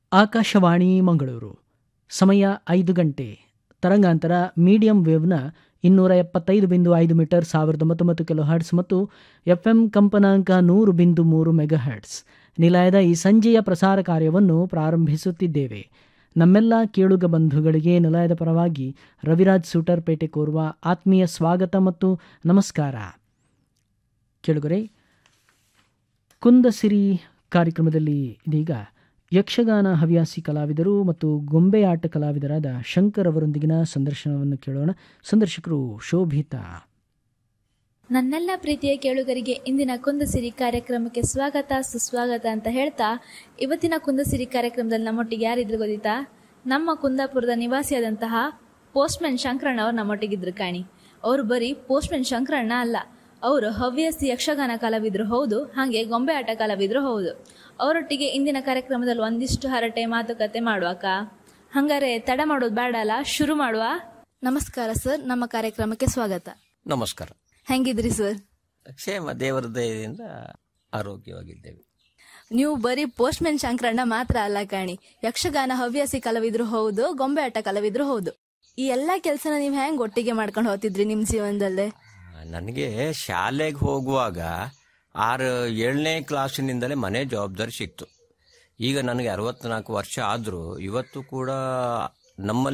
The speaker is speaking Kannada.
ಆಕಾಶವಾಣಿ ಮಂಗಳೂರು ಸಮಯ ಐದು ಗಂಟೆ ತರಂಗಾಂತರ ಮೀಡಿಯಂ ವೇವ್ನ ಇನ್ನೂರ ಎಪ್ಪತ್ತೈದು ಬಿಂದು ಐದು ಮೀಟರ್ ಸಾವಿರದ ಒಂಬತ್ತೊಂಬತ್ತು ಕಿಲೋ ಹರ್ಟ್ಸ್ ಮತ್ತು ಎಫ್ ಎಂ ಕಂಪನಾಂಕ ನೂರು ಬಿಂದು ಮೂರು ಮೆಗಾ ಹರ್ಟ್ಸ್ ನಿಲಯದ ಈ ಸಂಜೆಯ ಪ್ರಸಾರ ಕಾರ್ಯವನ್ನು ಪ್ರಾರಂಭಿಸುತ್ತಿದ್ದೇವೆ ನಮ್ಮೆಲ್ಲ ಕೇಳುಗ ಬಂಧುಗಳಿಗೆ ನಿಲಯದ ಪರವಾಗಿ ರವಿರಾಜ್ ಸೂಟರ್ ಪೇಟೆ ಕೋರುವ ಆತ್ಮೀಯ ಸ್ವಾಗತ ಮತ್ತು ನಮಸ್ಕಾರ ಕೇಳುಗರೆ ಕುಂದಸಿರಿ ಕಾರ್ಯಕ್ರಮದಲ್ಲಿ ಇದೀಗ ಯಕ್ಷಗಾನ ಹವ್ಯಾಸಿ ಕಲಾವಿದರು ಮತ್ತು ಗೊಂಬೆಯಾಟ ಕಲಾವಿದರಾದ ಶಂಕರ್ ಅವರೊಂದಿಗಿನ ಸಂದರ್ಶನವನ್ನು ಕೇಳೋಣ ಸಂದರ್ಶಕರು ಶೋಭಿತಾ ನನ್ನೆಲ್ಲ ಪ್ರೀತಿಯ ಕೇಳುಗರಿಗೆ ಇಂದಿನ ಕುಂದಸಿರಿ ಕಾರ್ಯಕ್ರಮಕ್ಕೆ ಸ್ವಾಗತ ಸುಸ್ವಾಗತ ಅಂತ ಹೇಳ್ತಾ ಇವತ್ತಿನ ಕುಂದಸಿರಿ ಕಾರ್ಯಕ್ರಮದಲ್ಲಿ ನಮ್ಮೊಟ್ಟಿಗೆ ಯಾರಿದ್ರು ಗೊತ್ತಿತ್ತಾ ನಮ್ಮ ಕುಂದಾಪುರದ ನಿವಾಸಿಯಾದಂತಹ ಪೋಸ್ಟ್ಮನ್ ಶಂಕರಣ್ಣ ಅವ್ರು ನಮ್ಮೊಟ್ಟಿಗಿದ್ರು ಕಾಣಿ ಅವರು ಬರೀ ಪೋಸ್ಟ್ಮನ್ ಶಂಕರಣ್ಣ ಅಲ್ಲ ಅವರು ಹವ್ಯಾಸಿ ಯಕ್ಷಗಾನ ಕಲಾವಿದ್ರು ಹೌದು ಹಾಗೆ ಗೊಂಬೆ ಆಟ ಕಲಾವಿದ್ರು ಹೌದು ಅವರೊಟ್ಟಿಗೆ ಇಂದಿನ ಕಾರ್ಯಕ್ರಮದಲ್ಲಿ ಒಂದಿಷ್ಟು ಹರಟೆ ಮಾತುಕತೆ ಮಾಡುವಕ್ಕ ಹಂಗಾರೆ ತಡ ಮಾಡೋದು ಬೇಡ ಅಲ್ಲ ಶುರು ಮಾಡುವ ನಮಸ್ಕಾರ ಸರ್ ನಮ್ಮ ಕಾರ್ಯಕ್ರಮಕ್ಕೆ ಸ್ವಾಗತ ನಮಸ್ಕಾರ ಹೆಂಗಿದ್ರಿ ಸರ್ ಕ್ಷೇಮ ದೇವರ ದಯದಿಂದ ಆರೋಗ್ಯವಾಗಿದ್ದೇವೆ ನೀವು ಬರೀ ಪೋಸ್ಟ್ಮನ್ ಶಂಕರಣ್ಣ ಮಾತ್ರ ಅಲ್ಲ ಕಾಣಿ ಯಕ್ಷಗಾನ ಹವ್ಯಾಸಿ ಕಲಾವಿದ್ರು ಹೌದು ಗೊಂಬೆ ಆಟ ಕಲಾವಿದ್ರು ಹೌದು ಈ ಎಲ್ಲಾ ಕೆಲಸನ ನೀವು ಹೆಂಗ್ ಒಟ್ಟಿಗೆ ಮಾಡ್ಕೊಂಡು ಹೋಗ್ತಿದ್ರಿ ನಿಮ್ ಜೀವನದಲ್ಲೇ ನನಗೆ ಶಾಲೆಗೆ ಹೋಗುವಾಗ ಆರು ಏಳನೇ ಕ್ಲಾಸಿನಿಂದಲೇ ಮನೆ ಜವಾಬ್ದಾರಿ ಸಿಕ್ತು ಈಗ ನನಗೆ ಅರವತ್ನಾಲ್ಕು ವರ್ಷ ಆದರೂ ಇವತ್ತು ಕೂಡ ನಮ್ಮಲ್ಲಿ